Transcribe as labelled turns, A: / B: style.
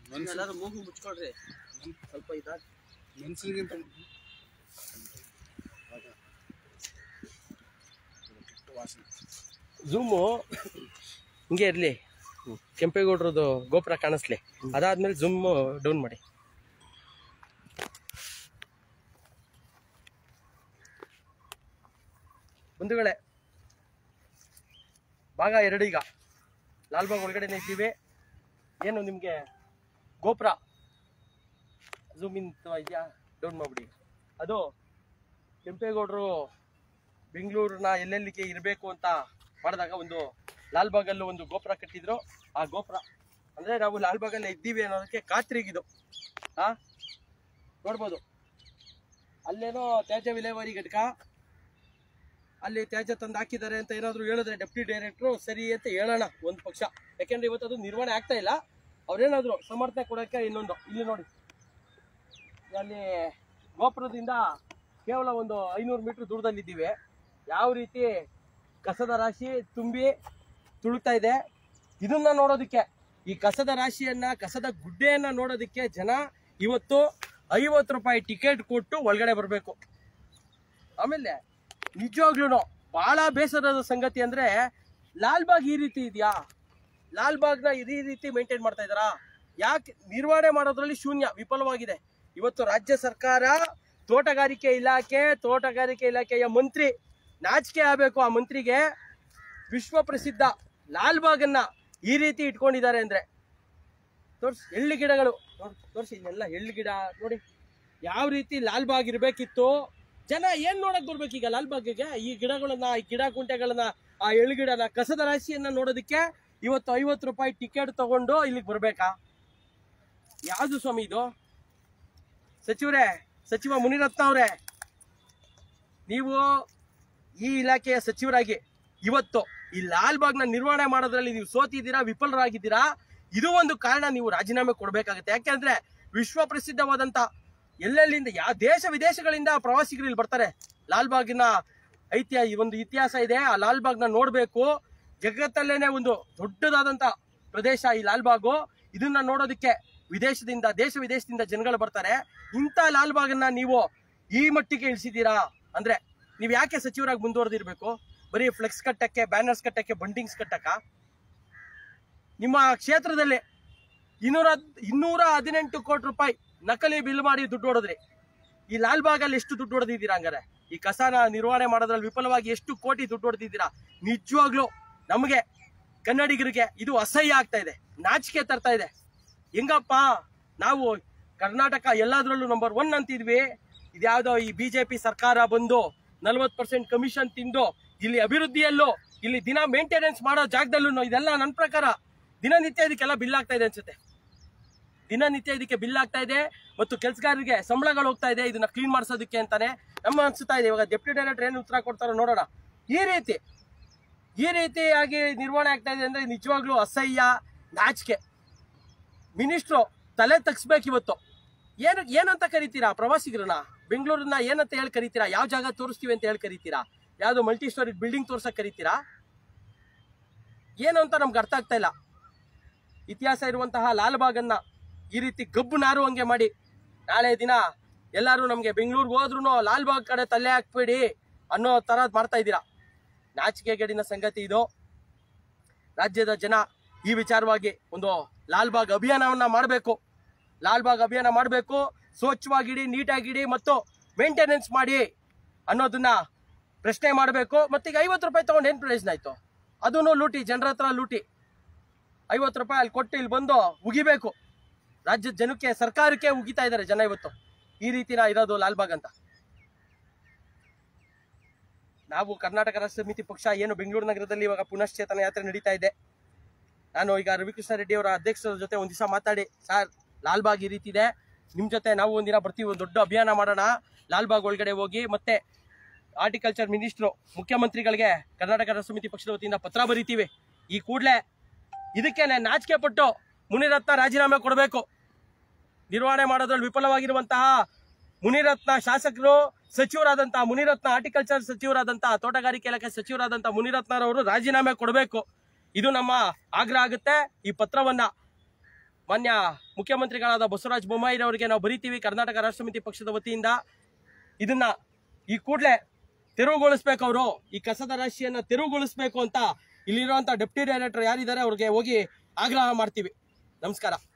A: ಎಲ್ಲಾರು ಮೂಗು ಮುಚ್ಕೊಳ್ರಿ ಸ್ವಲ್ಪ ಇದಾಗಿ
B: ಮನ್ಸಿಗಿಂತ ವಾಸನೆ
C: ಝೂಮು ಹಿಂಗೆ ಇರಲಿ ಕೆಂಪೇಗೌಡ್ರದ್ದು ಗೋಪುರ ಕಾಣಿಸ್ಲಿ ಅದಾದ್ಮೇಲೆ ಝೂಮ್ ಡೌನ್ ಮಾಡಿ ಬಂಧುಗಳೇ ಭಾಗ ಎರಡು ಈಗ ಲಾಲ್ಬಾಗ್ ಒಳಗಡೆನೇ ಇದ್ದೀವಿ ಏನು ನಿಮಗೆ ಗೋಪುರ ಝೂಮ್ ಇನ್ ಇದೆಯಾ ಡೌನ್ ಮಾಡ್ಬಿಡಿ ಅದು ಕೆಂಪೇಗೌಡರು ಬೆಂಗಳೂರನ್ನ ಎಲ್ಲೆಲ್ಲಿಗೆ ಇರಬೇಕು ಅಂತ ಮಾಡಿದಾಗ ಒಂದು ಲಾಲ್ಬಾಗಲ್ಲೂ ಒಂದು ಗೋಪುರ ಕಟ್ಟಿದ್ರು ಆ ಗೋಪುರ ಅಂದ್ರೆ ನಾವು ಲಾಲ್ಬಾಗಲ್ಲೇ ಇದ್ದೀವಿ ಅನ್ನೋದಕ್ಕೆ ಖಾತ್ರಿಗಿದು ಆ ನೋಡ್ಬೋದು ಅಲ್ಲೇನೋ ತ್ಯಾಜ್ಯ ವಿಲೇವಾರಿ ಘಟಕ ಅಲ್ಲಿ ತ್ಯಾಜ್ಯ ತಂದು ಹಾಕಿದ್ದಾರೆ ಅಂತ ಏನಾದ್ರು ಹೇಳಿದ್ರೆ ಡೆಪ್ಟಿ ಡೈರೆಕ್ಟ್ರು ಸರಿ ಅಂತ ಹೇಳೋಣ ಒಂದು ಪಕ್ಷ ಯಾಕೆಂದ್ರೆ ಇವತ್ತು ಅದು ನಿರ್ವಹಣೆ ಆಗ್ತಾ ಇಲ್ಲ ಅವ್ರೇನಾದ್ರು ಸಮರ್ಥನೆ ಕೊಡೋಕ್ಕೆ ಇನ್ನೊಂದು ಇಲ್ಲಿ ನೋಡಿ ಅಲ್ಲಿ ಗೋಪುರದಿಂದ ಕೇವಲ ಒಂದು ಐನೂರು ಮೀಟರ್ ದೂರದಲ್ಲಿದ್ದೀವಿ ಯಾವ ರೀತಿ ಕಸದ ರಾಶಿ ತುಂಬಿ ತುಳುಕ್ತಾ ಇದೆ ಇದನ್ನ ನೋಡೋದಕ್ಕೆ ಈ ಕಸದ ರಾಶಿಯನ್ನ ಕಸದ ಗುಡ್ಡೆಯನ್ನ ನೋಡೋದಕ್ಕೆ ಜನ ಇವತ್ತು ಐವತ್ತು ರೂಪಾಯಿ ಟಿಕೆಟ್ ಕೊಟ್ಟು ಒಳಗಡೆ ಬರಬೇಕು ಆಮೇಲೆ ನಿಜವಾಗ್ಲೂ ಬಹಳ ಬೇಸರದ ಸಂಗತಿ ಅಂದ್ರೆ ಲಾಲ್ಬಾಗ್ ಈ ರೀತಿ ಇದೆಯಾ ಲಾಲ್ಬಾಗ್ನ ಈ ರೀತಿ ಮೇಂಟೈನ್ ಮಾಡ್ತಾ ಇದಾರಾ ಯಾಕೆ ನಿರ್ವಹಣೆ ಮಾಡೋದ್ರಲ್ಲಿ ಶೂನ್ಯ ವಿಫಲವಾಗಿದೆ ಇವತ್ತು ರಾಜ್ಯ ಸರ್ಕಾರ ತೋಟಗಾರಿಕೆ ಇಲಾಖೆ ತೋಟಗಾರಿಕೆ ಇಲಾಖೆಯ ಮಂತ್ರಿ ನಾಚಿಕೆ ಆಗಬೇಕು ಆ ಮಂತ್ರಿಗೆ ವಿಶ್ವ ಪ್ರಸಿದ್ಧ ಲಾಲ್ಬಾಗನ್ನ ಈ ರೀತಿ ಇಟ್ಕೊಂಡಿದ್ದಾರೆ ಅಂದ್ರೆ ತೋರ್ಸಿ ಎಳ್ಳು ಗಿಡಗಳು ನೋಡಿ ತೋರಿಸಿ ಇಲ್ಲೆಲ್ಲ ಎಳ್ಳು ಗಿಡ ನೋಡಿ ಯಾವ ರೀತಿ ಲಾಲ್ಬಾಗ್ ಇರ್ಬೇಕಿತ್ತು ಜನ ಏನ್ ನೋಡಕ್ ಬರ್ಬೇಕು ಈಗ ಲಾಲ್ಬಾಗ್ಗೆ ಈ ಗಿಡಗಳನ್ನ ಈ ಗಿಡ ಕುಂಟೆಗಳನ್ನ ಆ ಎಳ್ಳು ಗಿಡನ ಕಸದ ರಾಶಿಯನ್ನ ನೋಡೋದಕ್ಕೆ ಇವತ್ತು ಐವತ್ತು ರೂಪಾಯಿ ಟಿಕೆಟ್ ತಗೊಂಡು ಇಲ್ಲಿಗೆ ಬರ್ಬೇಕಾ ಯಾವ್ದು ಸ್ವಾಮಿ ಇದು ಸಚಿವರೇ ಸಚಿವ ಮುನಿರತ್ನ ಅವರೇ ನೀವು ಈ ಇಲಾಖೆಯ ಸಚಿವರಾಗಿ ಇವತ್ತು ಈ ಲಾಲ್ಬಾಗ್ನ ನಿರ್ವಹಣೆ ಮಾಡೋದ್ರಲ್ಲಿ ನೀವು ಸೋತಿದ್ದೀರಾ ವಿಫಲರಾಗಿದ್ದೀರಾ ಇದು ಒಂದು ಕಾರಣ ನೀವು ರಾಜೀನಾಮೆ ಕೊಡಬೇಕಾಗುತ್ತೆ ಯಾಕೆಂದ್ರೆ ವಿಶ್ವ ಪ್ರಸಿದ್ಧವಾದಂತ ಎಲ್ಲೆಲ್ಲಿಂದ ಯಾವ ದೇಶ ವಿದೇಶಗಳಿಂದ ಪ್ರವಾಸಿಗರು ಇಲ್ಲಿ ಬರ್ತಾರೆ ಲಾಲ್ಬಾಗಿನ ಐತಿಹ್ಯ ಈ ಒಂದು ಇತಿಹಾಸ ಇದೆ ಆ ಲಾಲ್ಬಾಗ್ನ ನೋಡ್ಬೇಕು ಜಗತ್ತಲ್ಲೇನೆ ಒಂದು ದೊಡ್ಡದಾದಂತ ಪ್ರದೇಶ ಈ ಲಾಲ್ಬಾಗು ಇದನ್ನ ನೋಡೋದಕ್ಕೆ ವಿದೇಶದಿಂದ ದೇಶ ವಿದೇಶದಿಂದ ಜನಗಳು ಬರ್ತಾರೆ ಇಂಥ ಲಾಲ್ಬಾಗನ್ನ ನೀವು ಈ ಮಟ್ಟಿಗೆ ಇಳಿಸಿದ್ದೀರಾ ಅಂದ್ರೆ ನೀವು ಯಾಕೆ ಸಚಿವರಾಗಿ ಮುಂದುವರೆದಿರ್ಬೇಕು ಬರೀ ಫ್ಲೆಕ್ಸ್ ಕಟ್ಟಕ್ಕೆ ಬ್ಯಾನರ್ಸ್ ಕಟ್ಟಕ್ಕೆ ಬಂಡಿಂಗ್ಸ್ ಕಟ್ಟಕ್ಕ ನಿಮ್ಮ ಕ್ಷೇತ್ರದಲ್ಲಿ ಇನ್ನೂರ ಇನ್ನೂರ ಹದಿನೆಂಟು ಕೋಟಿ ರೂಪಾಯಿ ನಕಲಿ ಬಿಲ್ ಮಾಡಿ ದುಡ್ಡು ಹೊಡೆದ್ರಿ ಈ ಲಾಲ್ಬಾಗಲ್ಲಿ ಎಷ್ಟು ದುಡ್ಡು ಹೊಡೆದಿದ್ದೀರಾ ಹಂಗಾರೆ ಈ ಕಸನ ನಿರ್ವಹಣೆ ಮಾಡೋದ್ರಲ್ಲಿ ವಿಫಲವಾಗಿ ಎಷ್ಟು ಕೋಟಿ ದುಡ್ಡು ಹೊಡೆದಿದ್ದೀರಾ ನಿಜವಾಗ್ಲೂ ನಮಗೆ ಕನ್ನಡಿಗರಿಗೆ ಇದು ಅಸಹ್ಯ ಆಗ್ತಾ ಇದೆ ನಾಚಿಕೆ ತರ್ತಾ ಇದೆ ಹೆಂಗಪ್ಪ ನಾವು ಕರ್ನಾಟಕ ಎಲ್ಲದರಲ್ಲೂ ನಂಬರ್ ಒನ್ ಅಂತಿದ್ವಿ ಇದ್ಯಾವುದೋ ಈ ಬಿಜೆಪಿ ಸರ್ಕಾರ ಬಂದು ನಲ್ವತ್ ಪರ್ಸೆಂಟ್ ಕಮಿಷನ್ ತಿಂದು ಇಲ್ಲಿ ಅಭಿವೃದ್ಧಿಯಲ್ಲೂ ಇಲ್ಲಿ ದಿನ ಮೇಂಟೆನೆನ್ಸ್ ಮಾಡೋ ಜಾಗದಲ್ಲೂ ಇದೆಲ್ಲ ನನ್ನ ಪ್ರಕಾರ ದಿನನಿತ್ಯ ಇದಕ್ಕೆಲ್ಲ ಬಿಲ್ ಆಗ್ತಾ ಇದೆ ಅನ್ಸುತ್ತೆ ದಿನನಿತ್ಯ ಇದಕ್ಕೆ ಬಿಲ್ ಆಗ್ತಾ ಇದೆ ಮತ್ತು ಕೆಲಸಗಾರರಿಗೆ ಸಂಬಳಗಳು ಹೋಗ್ತಾ ಇದೆ ಇದನ್ನ ಕ್ಲೀನ್ ಮಾಡಿಸೋದಕ್ಕೆ ಅಂತಾನೆ ನಮ್ಮ ಅನ್ಸುತ್ತಾ ಇದೆ ಇವಾಗ ಡೆಪ್ಟಿ ಡೈರೆಕ್ಟರ್ ಏನು ಉತ್ತರ ಕೊಡ್ತಾರೋ ನೋಡೋಣ ಈ ರೀತಿ ಈ ರೀತಿಯಾಗಿ ನಿರ್ವಹಣೆ ಆಗ್ತಾ ಇದೆ ಅಂದ್ರೆ ನಿಜವಾಗ್ಲೂ ಅಸಹ್ಯ ನಾಚಿಕೆ ಮಿನಿಸ್ಟ್ರು ತಲೆ ತಗ್ಸ್ಬೇಕು ಇವತ್ತು ಏನು ಏನಂತ ಕರಿತೀರಾ ಪ್ರವಾಸಿಗರನ್ನ ಬೆಂಗಳೂರನ್ನ ಏನಂತ ಹೇಳಿ ಕರಿತೀರಾ ಯಾವ ಜಾಗ ತೋರಿಸ್ತೀವಿ ಅಂತ ಹೇಳಿ ಕರಿತೀರಾ ಯಾವ್ದು ಮಲ್ಟಿ ಸ್ಟೋರಿ ಬಿಲ್ಡಿಂಗ್ ತೋರ್ಸಕ್ ಕರಿತೀರಾ ಏನು ಅಂತ ನಮ್ಗೆ ಅರ್ಥ ಆಗ್ತಾ ಇಲ್ಲ ಇತಿಹಾಸ ಇರುವಂತಹ ಲಾಲ್ಬಾಗನ್ನ ಈ ರೀತಿ ಗಬ್ಬು ನಾರುವಂಗೆ ಮಾಡಿ ನಾಳೆ ದಿನ ಎಲ್ಲರೂ ನಮಗೆ ಬೆಂಗಳೂರಿಗೆ ಹೋದ್ರು ಲಾಲ್ಬಾಗ್ ಕಡೆ ತಲೆ ಹಾಕ್ಬೇಡಿ ಅನ್ನೋ ತರ ಮಾಡ್ತಾ ಇದ್ದೀರಾ ನಾಚಿಕೆಗೇಡಿನ ಸಂಗತಿ ಇದು ರಾಜ್ಯದ ಜನ ಈ ವಿಚಾರವಾಗಿ ಒಂದು ಲಾಲ್ಬಾಗ್ ಅಭಿಯಾನವನ್ನ ಮಾಡಬೇಕು ಲಾಲ್ಬಾಗ್ ಅಭಿಯಾನ ಮಾಡಬೇಕು ಸ್ವಚ್ಛವಾಗಿಡಿ ನೀಟಾಗಿಡಿ ಮತ್ತು ಮೇಂಟೆನೆನ್ಸ್ ಮಾಡಿ ಅನ್ನೋದನ್ನ ಪ್ರಶ್ನೆ ಮಾಡಬೇಕು ಮತ್ತೀಗ ಐವತ್ತು ರೂಪಾಯಿ ತಗೊಂಡು ಏನು ಪ್ರಯೋಜನ ಆಯ್ತು ಅದೂ ಲೂಟಿ ಜನರ ಹತ್ರ ಲೂಟಿ ಐವತ್ತು ರೂಪಾಯಿ ಅಲ್ಲಿ ಕೊಟ್ಟು ಇಲ್ಲಿ ಬಂದು ಉಗಿಬೇಕು ರಾಜ್ಯದ ಜನಕ್ಕೆ ಸರ್ಕಾರಕ್ಕೆ ಉಗಿತಾ ಇದ್ದಾರೆ ಜನ ಇವತ್ತು ಈ ರೀತಿನ ಇರೋದು ಲಾಲ್ಬಾಗ್ ಅಂತ ನಾವು ಕರ್ನಾಟಕ ರಾಷ್ಟ್ರ ಸಮಿತಿ ಪಕ್ಷ ಏನು ಬೆಂಗಳೂರು ನಗರದಲ್ಲಿ ಇವಾಗ ಪುನಶ್ಚೇತನ ಯಾತ್ರೆ ನಡೀತಾ ಇದೆ ನಾನು ಈಗ ರವಿಕೃಷ್ಣ ರೆಡ್ಡಿ ಅವರ ಅಧ್ಯಕ್ಷರ ಜೊತೆ ಒಂದ್ ದಿವಸ ಮಾತಾಡಿ ಸರ್ ಲಾಲ್ಬಾಗ್ ಈ ರೀತಿ ಇದೆ ನಿಮ್ ಜೊತೆ ನಾವು ಒಂದಿನ ಬರ್ತೀವಿ ಒಂದು ದೊಡ್ಡ ಅಭಿಯಾನ ಮಾಡೋಣ ಲಾಲ್ಬಾಗ್ ಒಳಗಡೆ ಹೋಗಿ ಮತ್ತೆ ಆರ್ಟಿಕಲ್ಚರ್ ಮಿನಿಸ್ಟ್ರು ಮುಖ್ಯಮಂತ್ರಿಗಳಿಗೆ ಕರ್ನಾಟಕ ರಾಷ್ಟ್ರ ಸಮಿತಿ ಪಕ್ಷದ ವತಿಯಿಂದ ಪತ್ರ ಬರೀತೀವಿ ಈ ಕೂಡಲೇ ಇದಕ್ಕೇನೆ ನಾಚಿಕೆ ಪಟ್ಟು ಮುನಿರತ್ನ ರಾಜೀನಾಮೆ ಕೊಡಬೇಕು ನಿರ್ವಹಣೆ ಮಾಡೋದ್ರಲ್ಲಿ ವಿಫಲವಾಗಿರುವಂತಹ ಮುನಿರತ್ನ ಶಾಸಕರು ಸಚಿವರಾದಂತಹ ಮುನಿರತ್ನ ಆರ್ಟಿಕಲ್ಚರ್ ಸಚಿವರಾದಂತಹ ತೋಟಗಾರಿಕೆ ಇಲಾಖೆ ಸಚಿವರಾದಂತಹ ಮುನಿರತ್ನರವರು ರಾಜೀನಾಮೆ ಕೊಡಬೇಕು ಇದು ನಮ್ಮ ಆಗ್ರಹ ಆಗುತ್ತೆ ಈ ಪತ್ರವನ್ನ ಮಾನ್ಯ ಮುಖ್ಯಮಂತ್ರಿಗಳಾದ ಬಸವರಾಜ ಬೊಮ್ಮಾಯಿರವರಿಗೆ ನಾವು ಬರೀತೀವಿ ಕರ್ನಾಟಕ ರಾಷ್ಟ್ರ ಸಮಿತಿ ಪಕ್ಷದ ವತಿಯಿಂದ ಇದನ್ನ ಈ ಕೂಡಲೇ ತೆರವುಗೊಳಿಸ್ಬೇಕು ಅವರು ಈ ಕಸದ ರಾಶಿಯನ್ನ ತೆರವುಗೊಳಿಸ್ಬೇಕು ಅಂತ ಇಲ್ಲಿರುವಂತ ಡೆಪ್ಟಿ ಡೈರೆಕ್ಟರ್ ಯಾರಿದ್ದಾರೆ ಅವ್ರಿಗೆ ಹೋಗಿ ಆಗ್ರಹ ಮಾಡ್ತೀವಿ ನಮಸ್ಕಾರ